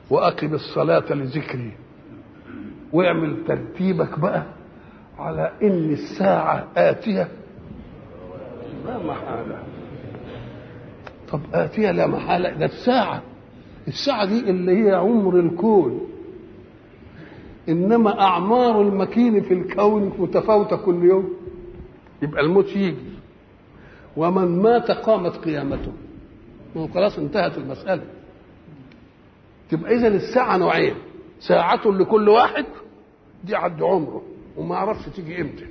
واقم الصلاه لذكري واعمل ترتيبك بقى على ان الساعه اتيه لا محاله طب اتيه لا محاله ده الساعه الساعه دي اللي هي عمر الكون انما اعمار المكين في الكون متفاوته كل يوم يبقى الموت يجي ومن مات قامت قيامته ما هو خلاص انتهت المساله تبقى اذا الساعه نوعين ساعة لكل واحد دي عد عمره وما عرفش تيجي امتى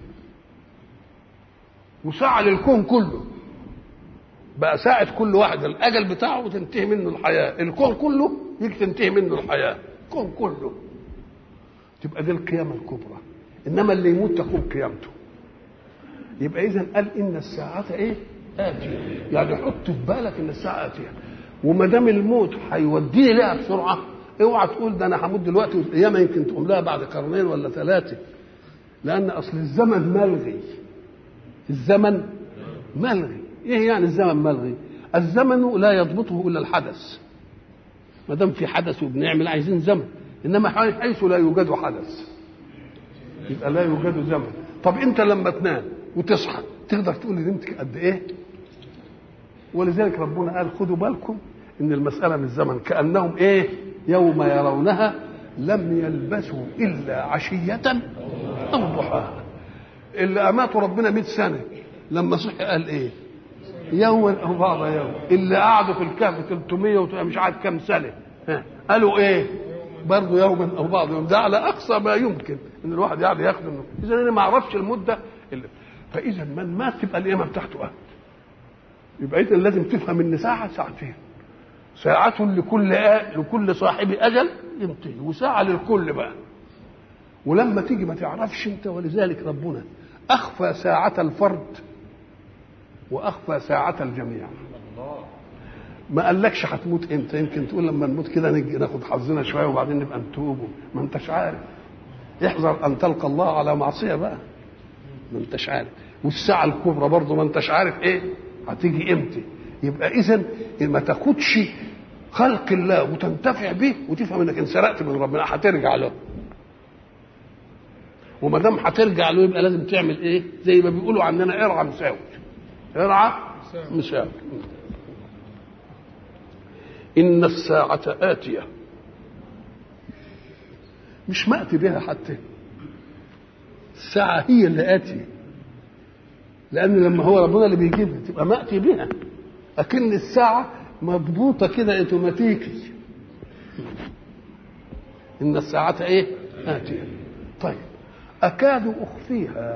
وساعة للكون كله بقى ساعة كل واحد الأجل بتاعه تنتهي منه الحياة الكون كله يجي تنتهي منه الحياة الكون كله تبقى دي القيامة الكبرى إنما اللي يموت تقوم قيامته يبقى إذا قال إن الساعة إيه؟ آتية يعني حط في بالك إن الساعة آتية وما دام الموت هيوديني لها بسرعة اوعى تقول ده انا هموت دلوقتي والقيامه يمكن تقوم لها بعد قرنين ولا ثلاثه لان اصل الزمن ملغي الزمن ملغي ايه يعني الزمن ملغي الزمن لا يضبطه الا الحدث ما دام في حدث وبنعمل عايزين زمن انما حيث لا يوجد حدث يبقى لا يوجد زمن طب انت لما تنام وتصحى تقدر تقول لي نمت قد ايه ولذلك ربنا قال خدوا بالكم ان المساله من الزمن كانهم ايه يوم يرونها لم يلبثوا الا عشيه او ضحاها اللي اماتوا ربنا 100 سنه لما صحي قال ايه يوما او بعض يوم اللي قعدوا في الكهف 300 مش عارف كام سنه ها. قالوا ايه برضه يوما او بعض يوم ده على اقصى ما يمكن ان الواحد يقعد ياخد منه اذا انا ما اعرفش المده اللي فاذا من مات تبقى القيامه بتاعته قد يبقى اذا لازم تفهم ان ساعه ساعتين ساعة لكل آ... لكل صاحب أجل ينتهي وساعة للكل بقى ولما تيجي ما تعرفش أنت ولذلك ربنا أخفى ساعة الفرد وأخفى ساعة الجميع ما قالكش هتموت امتى يمكن تقول لما نموت كده نجي ناخد حظنا شويه وبعدين نبقى نتوب ما انتش عارف احذر ان تلقى الله على معصيه بقى ما انتش عارف والساعه الكبرى برضه ما انتش عارف ايه هتيجي امتى يبقى اذا ما تاخدش خلق الله وتنتفع به وتفهم انك انسرقت من ربنا هترجع له وما دام هترجع له يبقى لازم تعمل ايه زي ما بيقولوا عننا ارعى مساوي ارعى مساوي ان الساعه اتيه مش مأتي بها حتى الساعة هي اللي آتية لأن لما هو ربنا اللي بيجيبها تبقى مأتي بها أكن الساعة مضبوطة كده اوتوماتيكي إن الساعة إيه؟ آتية طيب أكاد أخفيها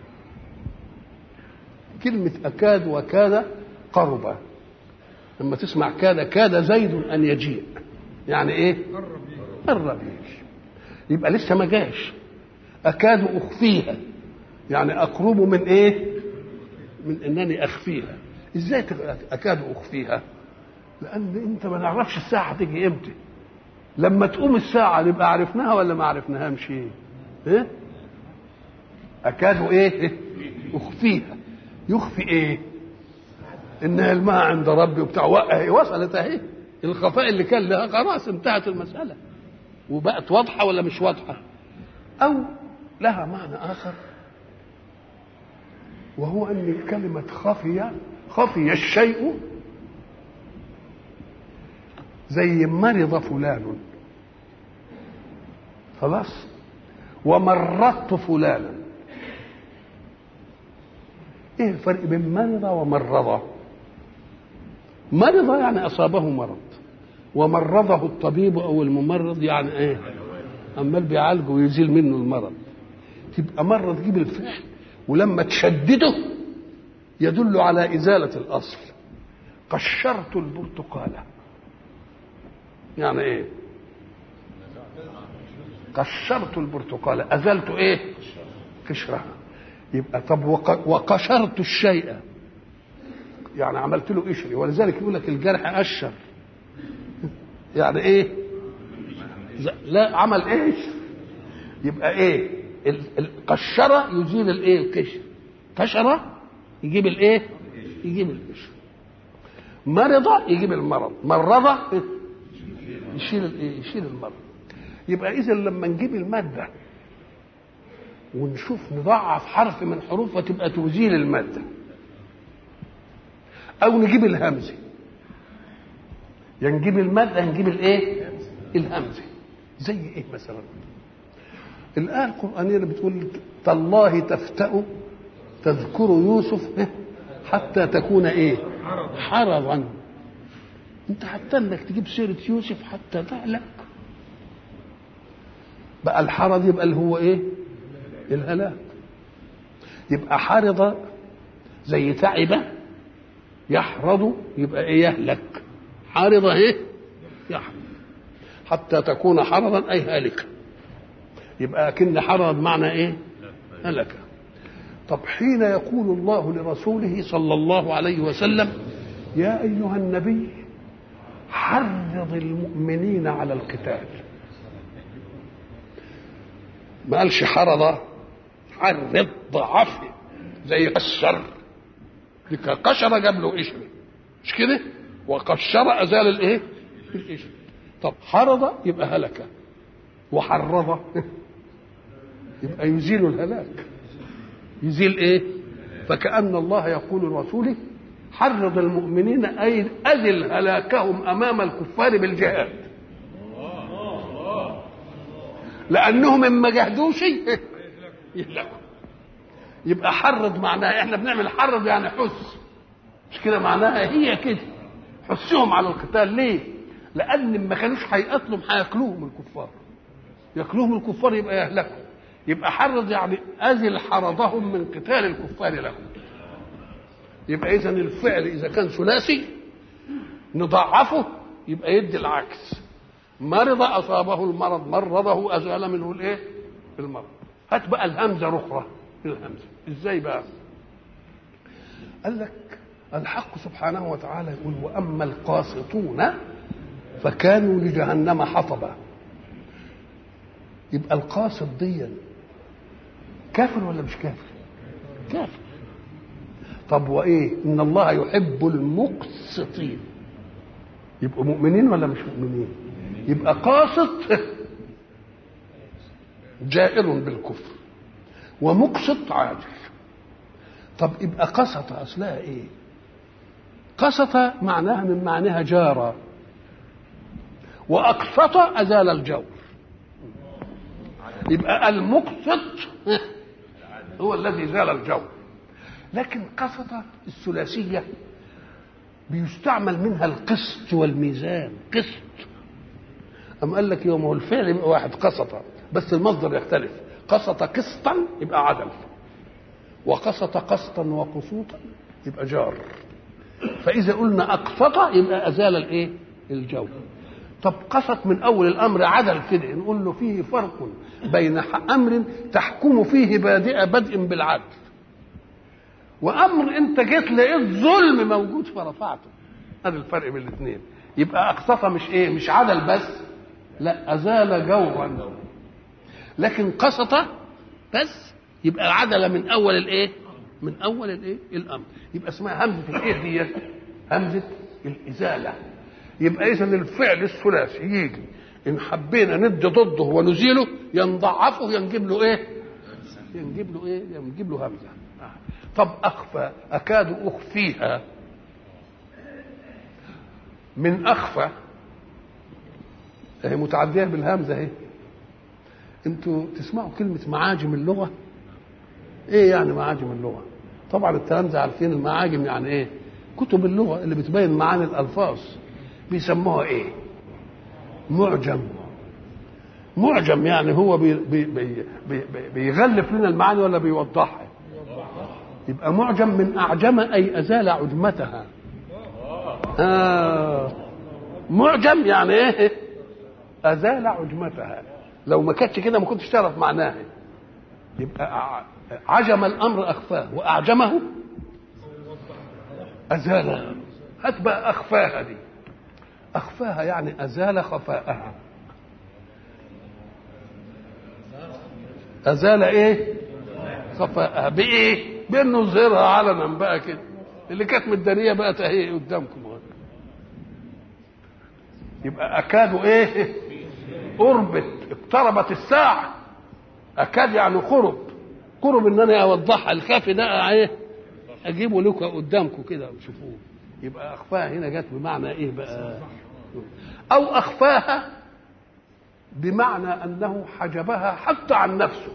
كلمة أكاد وكاد قربة لما تسمع كاد كاد زيد أن يجيء يعني إيه؟ قرب يجي يبقى لسه ما جاش أكاد أخفيها يعني أقرب من إيه؟ من إنني أخفيها ازاي اكاد اخفيها لان انت ما نعرفش الساعه هتيجي امتى لما تقوم الساعه نبقى عرفناها ولا ما عرفناهاش ايه اكاد ايه اخفيها يخفي ايه ان علمها عند ربي وبتاع وصلت اهي الخفاء اللي كان لها خلاص انتهت المساله وبقت واضحه ولا مش واضحه او لها معنى اخر وهو ان كلمه خفي خفي الشيء زي مرض فلان خلاص ومرضت فلانا ايه الفرق بين مرض ومرض مرض يعني اصابه مرض ومرضه الطبيب او الممرض يعني ايه عمال بيعالجه ويزيل منه المرض تبقى مره تجيب الفعل ولما تشدده يدل على إزالة الأصل قشرت البرتقالة يعني إيه قشرت البرتقالة أزلت إيه قشرها يبقى طب وقشرت الشيء يعني عملت له قشري ولذلك يقول لك الجرح قشر يعني ايه لا عمل ايش يبقى ايه القشره يزيل الايه القشر قشره يجيب الايه يجيب القشر مرض يجيب المرض مرض يشيل الايه يشيل المرض يبقى اذا لما نجيب الماده ونشوف نضعف حرف من حروفها تبقى تزيل الماده او نجيب الهمزه يا نجيب الماده نجيب الايه الهمزه زي ايه مثلا الايه القرانيه اللي بتقول تالله تفتأ تذكر يوسف حتى تكون ايه حرضا انت حتى انك تجيب سيره يوسف حتى تهلك بقى الحرض يبقى اللي هو ايه الهلاك يبقى حرض زي تعب يحرض يبقى ايه يهلك حارض ايه يحرض حتى تكون حرضا اي هالكا يبقى كن حرض معنى ايه هلك طب حين يقول الله لرسوله صلى الله عليه وسلم يا ايها النبي حرض المؤمنين على القتال ما قالش حرض حرض ضعف زي قشر قشر جاب له قشر مش كده وقشر ازال الايه القشر طب حرض يبقى هلك وحرض يبقى يزيل الهلاك يزيل ايه فكأن الله يقول لرسوله حرض المؤمنين أي أذل هلاكهم أمام الكفار بالجهاد لأنهم إن ما جاهدوش يهلكوا يبقى حرض معناها احنا بنعمل حرض يعني حث مش كده معناها هي كده حثهم على القتال ليه؟ لأن ما كانوش هيقتلهم هياكلوهم الكفار ياكلوهم الكفار يبقى يهلكوا يبقى حرض يعني أذل حرضهم من قتال الكفار لهم يبقى إذا الفعل إذا كان ثلاثي نضعفه يبقى يدي العكس مرض أصابه المرض مرضه أزال منه الإيه؟ المرض هات بقى الهمزة أخرى الهمزة إزاي بقى؟ قال لك الحق سبحانه وتعالى يقول وأما القاسطون فكانوا لجهنم حطبا يبقى القاسط ديا كافر ولا مش كافر كافر طب وايه ان الله يحب المقسطين يبقوا مؤمنين ولا مش مؤمنين يبقى قاسط جائر بالكفر ومقسط عاجل طب يبقى قسط اصلها ايه قسط معناها من معناها جار واقسط ازال الجور يبقى المقسط هو الذي زال الجور لكن قسط الثلاثية بيستعمل منها القسط والميزان قسط أم قال لك يوم هو الفعل يبقى واحد قسط بس المصدر يختلف قسط قسطا يبقى عدل وقسط قسطا وقسوطا يبقى جار فإذا قلنا أقسط يبقى أزال الإيه؟ الجو طب قسط من أول الأمر عدل كده نقول له فيه فرق بين أمر تحكم فيه بادئ بدء بالعدل وامر انت جيت لقيت ظلم موجود فرفعته هذا الفرق بين الاثنين يبقى اقسط مش ايه مش عدل بس لا ازال جورا لكن قسط بس يبقى عدل من اول الايه من اول الايه الامر يبقى اسمها همزه الايه دي همزه الازاله يبقى اذا الفعل الثلاثي يجي ان حبينا ندي ضده ونزيله ينضعفه ينجيب له ايه ينجيب له ايه ينجيب له همزه طب اخفى اكاد اخفيها من اخفى هي متعديه بالهمزه اهي انتوا تسمعوا كلمه معاجم اللغه ايه يعني معاجم اللغه طبعا الكلام ده عارفين المعاجم يعني ايه كتب اللغه اللي بتبين معاني الالفاظ بيسموها ايه معجم معجم يعني هو بي بي بي بي بيغلف لنا المعاني ولا بيوضحها يبقى معجم من أعجم أي أزال عجمتها آه معجم يعني إيه أزال عجمتها لو ما كانتش كده ما كنتش تعرف معناها يبقى عجم الأمر أخفاه وأعجمه أزالها هات بقى أخفاها دي أخفاها يعني أزال خفاءها أزال إيه خفاءها بإيه بانه يظهرها علنا بقى كده اللي كانت متداريه بقى اهي قدامكم يبقى اكاد ايه قربت اقتربت الساعه اكاد يعني قرب قرب ان انا اوضحها الكافي ده ايه اجيبه لكم قدامكم كده وشوفوه يبقى اخفاها هنا جت بمعنى ايه بقى او اخفاها بمعنى انه حجبها حتى عن نفسه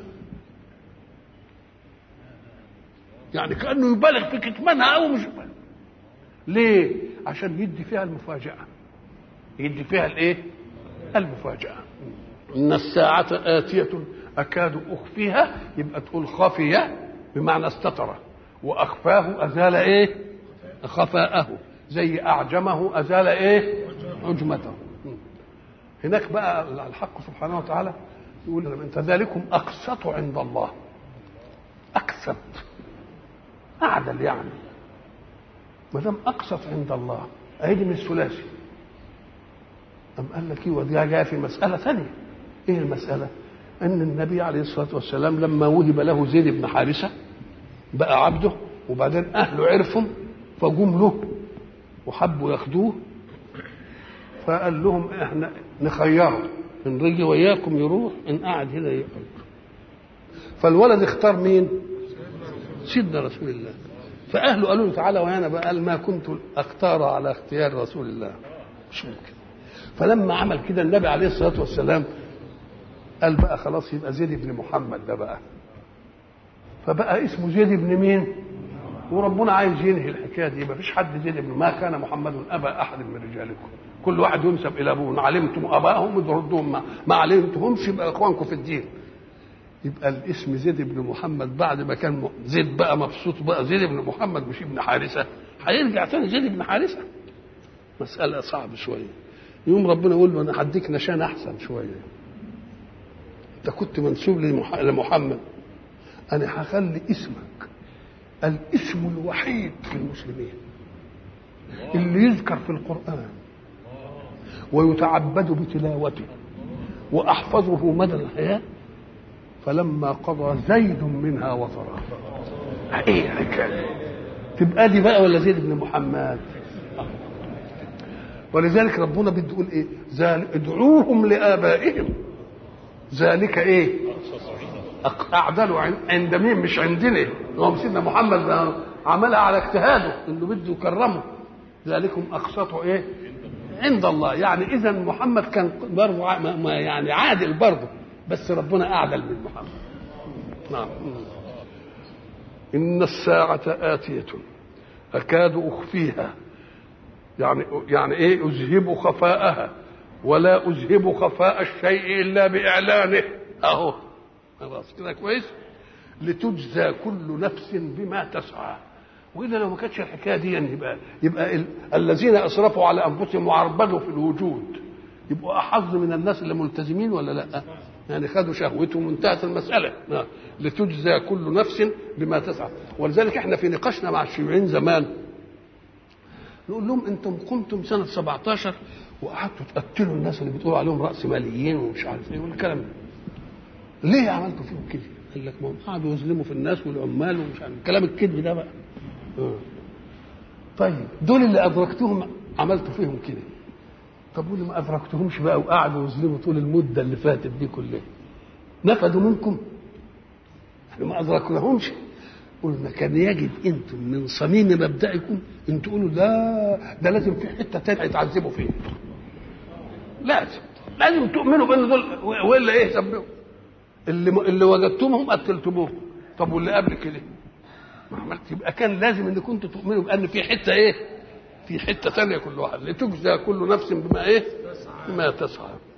يعني كانه يبالغ في كتمانها او مش يبالغ ليه عشان يدي فيها المفاجاه يدي فيها الايه المفاجاه ان الساعه اتيه اكاد اخفيها يبقى تقول خفي بمعنى استتر واخفاه ازال ايه خفاءه زي اعجمه ازال ايه عجمته هناك بقى الحق سبحانه وتعالى يقول من ذلكم اقسط عند الله اقسط اعدل يعني ما دام اقسط عند الله اهي من الثلاثي أم قال لك ايه ودي جاء في مسألة ثانية ايه المسألة؟ أن النبي عليه الصلاة والسلام لما وهب له زيد بن حارثة بقى عبده وبعدين أهله عرفهم فجم له وحبوا ياخدوه فقال لهم احنا نخيره ان رجي وياكم يروح ان قعد هنا يقعد فالولد اختار مين؟ سيدنا رسول الله فاهله قالوا له تعالى ويانا بقى قال ما كنت اختار على اختيار رسول الله مش ممكن فلما عمل كده النبي عليه الصلاه والسلام قال بقى خلاص يبقى زيد بن محمد ده بقى فبقى اسمه زيد بن مين وربنا عايز ينهي الحكايه دي ما فيش حد زيد بن ما كان محمد ابا احد من رجالكم كل واحد ينسب الى ابوه ان علمتم ابائهم ردوهم ما, ما علمتهمش يبقى اخوانكم في الدين يبقى الاسم زيد بن محمد بعد ما كان زيد بقى مبسوط بقى زيد بن محمد مش ابن حارثه هيرجع تاني زيد بن حارثه مساله صعبه شويه يوم ربنا يقول له انا هديك نشان احسن شويه انت كنت منسوب لمحمد انا هخلي اسمك الاسم الوحيد في المسلمين اللي يذكر في القران ويتعبد بتلاوته واحفظه مدى الحياه فلما قضى زيد منها وطرا ايه حكايه تبقى دي بقى ولا زيد بن محمد ولذلك ربنا بده يقول ايه ادعوهم لابائهم ذلك ايه اعدلوا عند مين مش عندنا هو سيدنا محمد عملها على اجتهاده انه بده يكرمه ذلكم اقسطوا ايه عند الله يعني اذا محمد كان برضه يعني عادل برضه بس ربنا اعدل من محمد نعم ان الساعه اتيه اكاد اخفيها يعني يعني ايه اذهب خفاءها ولا اذهب خفاء الشيء الا باعلانه اهو خلاص كده كويس لتجزى كل نفس بما تسعى واذا لو ما كانتش الحكايه دي يعني يبقى يبقى ال... الذين اسرفوا على انفسهم وعربدوا في الوجود يبقوا احظ من الناس اللي ملتزمين ولا لا؟ يعني خدوا شهوتهم وانتهت المساله لتجزى كل نفس بما تسعى ولذلك احنا في نقاشنا مع الشيوعيين زمان نقول لهم انتم قمتم سنه 17 وقعدتوا تقتلوا الناس اللي بتقولوا عليهم راس ماليين ومش عارف ايه والكلام ده ليه عملتوا فيهم كده؟ قال لك ما هم قعدوا يظلموا في الناس والعمال ومش عارف كلام الكذب ده بقى آه. طيب دول اللي ادركتهم عملتوا فيهم كده طب واللي ما ادركتهمش بقى وقعدوا يظلموا طول المده اللي فاتت دي كلها نفدوا منكم احنا ما ادركناهمش قلنا كان يجب انتم من صميم مبدئكم ان تقولوا لا ده لازم في حته تانية يتعذبوا فيها لازم لازم تؤمنوا بان دول والا ايه سببوا اللي اللي وجدتمهم قتلتموهم طب واللي قبل كده ما عملت يبقى كان لازم ان كنتوا تؤمنوا بان في حته ايه في حته ثانيه كل واحد لتجزى كل نفس بما ايه بما تسعى